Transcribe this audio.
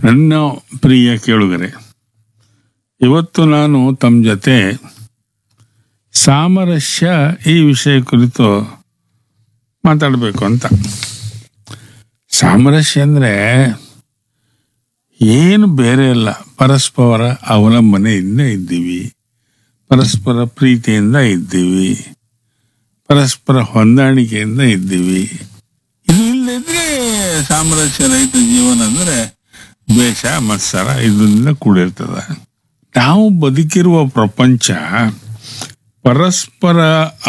ನನ್ನ ಪ್ರಿಯ ಕೇಳುಗರೆ ಇವತ್ತು ನಾನು ತಮ್ಮ ಜೊತೆ ಸಾಮರಸ್ಯ ಈ ವಿಷಯ ಕುರಿತು ಮಾತಾಡಬೇಕು ಅಂತ ಸಾಮರಸ್ಯ ಅಂದರೆ ಏನು ಬೇರೆ ಅಲ್ಲ ಪರಸ್ಪರ ಅವಲಂಬನೆಯಿಂದ ಇದ್ದೀವಿ ಪರಸ್ಪರ ಪ್ರೀತಿಯಿಂದ ಇದ್ದೀವಿ ಪರಸ್ಪರ ಹೊಂದಾಣಿಕೆಯಿಂದ ಇದ್ದೀವಿ ಇದು ಇಲ್ಲದಿದ್ರೆ ಸಾಮರಸ್ಯ ರಹಿತ ಜೀವನ ಅಂದ್ರೆ ದ್ವೇಷ ಮತ್ಸರ ಇದರಿಂದ ಕೂಡಿರ್ತದ ನಾವು ಬದುಕಿರುವ ಪ್ರಪಂಚ ಪರಸ್ಪರ